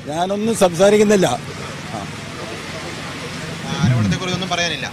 ഞാനൊന്നും സംസാരിക്കുന്നില്ല ആരോപണത്തെക്കുറിച്ച് ഒന്നും പറയാനില്ല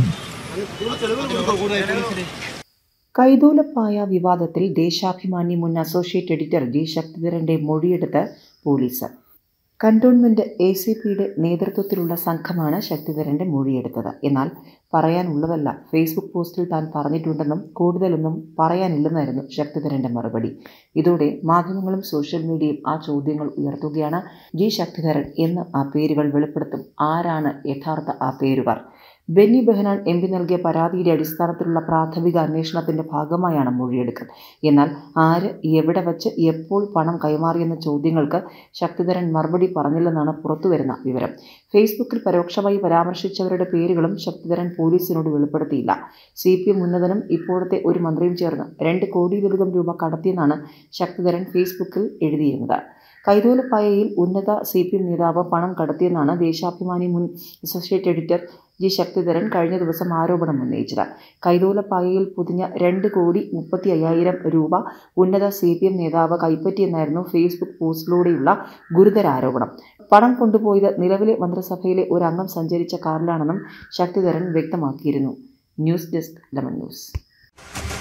കൈതോലപ്പായ വിവാദത്തിൽ ദേശാഭിമാനി മുൻ അസോസിയേറ്റ് എഡിറ്റർ ജി ശക്തിധരന്റെ മൊഴിയെടുത്ത് പോലീസ് കന്റോൺമെന്റ് എ സി പിയുടെ നേതൃത്വത്തിലുള്ള സംഘമാണ് ശക്തിധരന്റെ മൊഴിയെടുത്തത് എന്നാൽ പറയാനുള്ളതല്ല ഫേസ്ബുക്ക് പോസ്റ്റിൽ താൻ പറഞ്ഞിട്ടുണ്ടെന്നും കൂടുതലൊന്നും പറയാനില്ലെന്നായിരുന്നു ശക്തിധരന്റെ മറുപടി ഇതോടെ മാധ്യമങ്ങളും സോഷ്യൽ മീഡിയയും ആ ചോദ്യങ്ങൾ ഉയർത്തുകയാണ് ജി ശക്തിധരൻ എന്ന് ആ പേരുകൾ വെളിപ്പെടുത്തും ആരാണ് യഥാർത്ഥ ആ പേരുകാർ ബെന്നി ബെഹനാൻ എം പി നൽകിയ പരാതിയുടെ അടിസ്ഥാനത്തിലുള്ള പ്രാഥമിക അന്വേഷണത്തിന്റെ ഭാഗമായാണ് മൊഴിയെടുക്കൽ എന്നാൽ ആര് എവിടെ വച്ച് എപ്പോൾ പണം കൈമാറിയെന്ന ചോദ്യങ്ങൾക്ക് ശക്തിധരൻ മറുപടി പറഞ്ഞില്ലെന്നാണ് പുറത്തുവരുന്ന വിവരം ഫേസ്ബുക്കിൽ പരോക്ഷമായി പരാമർശിച്ചവരുടെ പേരുകളും ശക്തിധരൻ പോലീസിനോട് വെളിപ്പെടുത്തിയില്ല സി പി എം ഉന്നതനും ഇപ്പോഴത്തെ ഒരു മന്ത്രിയും ചേർന്ന് രണ്ട് കോടിയിലധികം രൂപ കടത്തിയെന്നാണ് ശക്തിധരൻ ഫേസ്ബുക്കിൽ എഴുതിയിരുന്നത് കൈതോലപ്പായയിൽ ഉന്നത സി പി എം നേതാവ് പണം കടത്തിയെന്നാണ് ദേശാഭിമാനി മുൻ അസോസിയേറ്റ് എഡിറ്റർ ജി ശക്തിധരൻ കഴിഞ്ഞ ദിവസം ആരോപണം ഉന്നയിച്ചത് കൈതോലപ്പായയിൽ പൊതിഞ്ഞ രണ്ട് കോടി മുപ്പത്തി അയ്യായിരം രൂപ ഉന്നത സി പി എം നേതാവ് കൈപ്പറ്റിയെന്നായിരുന്നു ഫേസ്ബുക്ക് പോസ്റ്റിലൂടെയുള്ള ഗുരുതര ആരോപണം പണം കൊണ്ടുപോയത് നിലവിലെ മന്ത്രിസഭയിലെ ഒരു അംഗം സഞ്ചരിച്ച കാറിലാണെന്നും ശക്തിധരൻ വ്യക്തമാക്കിയിരുന്നു ന്യൂസ് ഡെസ്ക് ലെമൺ ന്യൂസ്